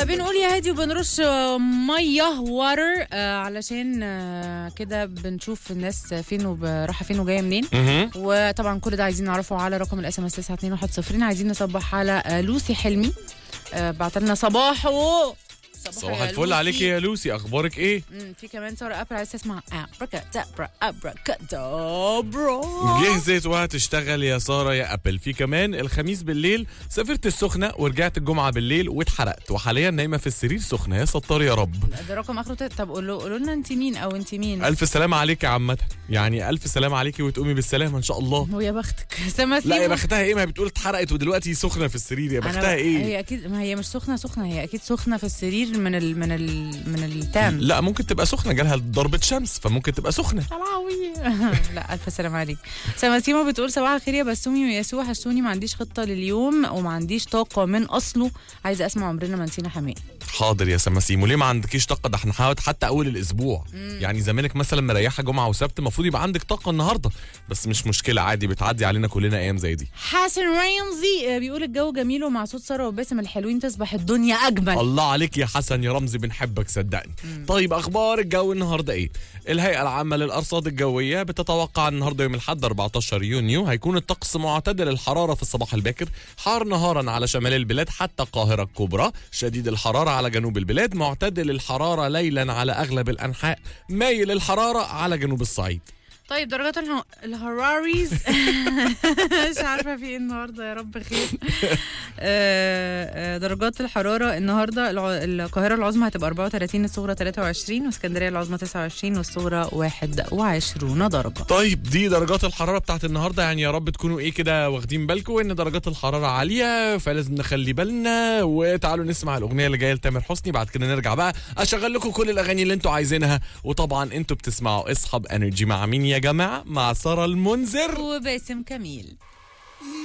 بنقول يا هادي وبنرش آه، ميه واتر علشان آه، كده بنشوف الناس فين ورايحه فين وجايه منين مهم. وطبعا كل ده عايزين نعرفه على رقم الاس ام اس 92110 عايزين نصبح على آه، لوسي حلمي بعت لنا صباح و صباح يا الفل لوسي. عليك يا لوسي اخبارك ايه مم، في كمان ساره ابرا عايز تسمع ابرا ابرا ابرا جهزت وهتشتغل يا ساره يا ابل في كمان الخميس بالليل سافرت السخنه ورجعت الجمعه بالليل واتحرقت وحاليا نايمه في السرير سخنه يا ستار يا رب ده رقم اخره تلاتة. طب قولوا قولوا لنا انت مين او انت مين الف سلامه عليك يا عمتها يعني الف سلامه عليكي وتقومي بالسلامه ان شاء الله ويا بختك سما لا يا سيمو. بختها ايه ما هي بتقول اتحرقت ودلوقتي سخنه في السرير يا أنا بختها ايه هي اكيد ما هي مش سخنه سخنه هي اكيد سخنه في السرير من ال من ال من التام لا ممكن تبقى سخنه جالها ضربه شمس فممكن تبقى سخنه العوي لا الف سلام عليك سما سيما بتقول صباح الخير يا بسومي ويسوع حسوني ما عنديش خطه لليوم وما عنديش طاقه من اصله عايزه اسمع عمرنا ما نسينا حماقي حاضر يا سماسيمو ليه ما عندكيش طاقه ده احنا حاولت حتى اول الاسبوع يعني زمانك مثلا مريحه جمعه وسبت المفروض يبقى عندك طاقه النهارده بس مش مشكله عادي بتعدي علينا كلنا ايام زي دي حسن رمزي آه، بيقول الجو جميل ومع صوت ساره وباسم الحلوين تصبح الدنيا اجمل الله عليك يا حسن يا رمزي بنحبك صدقني طيب اخبار الجو النهارده ايه الهيئه العامه للارصاد الجويه بتتوقع النهارده يوم الاحد 14 يونيو هيكون الطقس معتدل الحراره في الصباح الباكر حار نهارا على شمال البلاد حتى القاهره الكبرى شديد الحراره على جنوب البلاد معتدل الحراره ليلا على اغلب الانحاء مايل الحراره على جنوب الصعيد طيب درجات الح... الهراريز مش عارفه في ايه النهارده يا رب خير آه، آه، درجات الحراره النهارده الع... القاهره العظمى هتبقى 34 الصغرى 23 واسكندريه العظمى 29 والصغرى 21 درجه طيب دي درجات الحراره بتاعت النهارده يعني يا رب تكونوا ايه كده واخدين بالكم ان درجات الحراره عاليه فلازم نخلي بالنا وتعالوا نسمع الاغنيه اللي جايه لتامر حسني بعد كده نرجع بقى اشغل لكم كل الاغاني اللي انتوا عايزينها وطبعا انتوا بتسمعوا اصحاب انرجي مع مين يا جماعه مع ساره المنذر وباسم كميل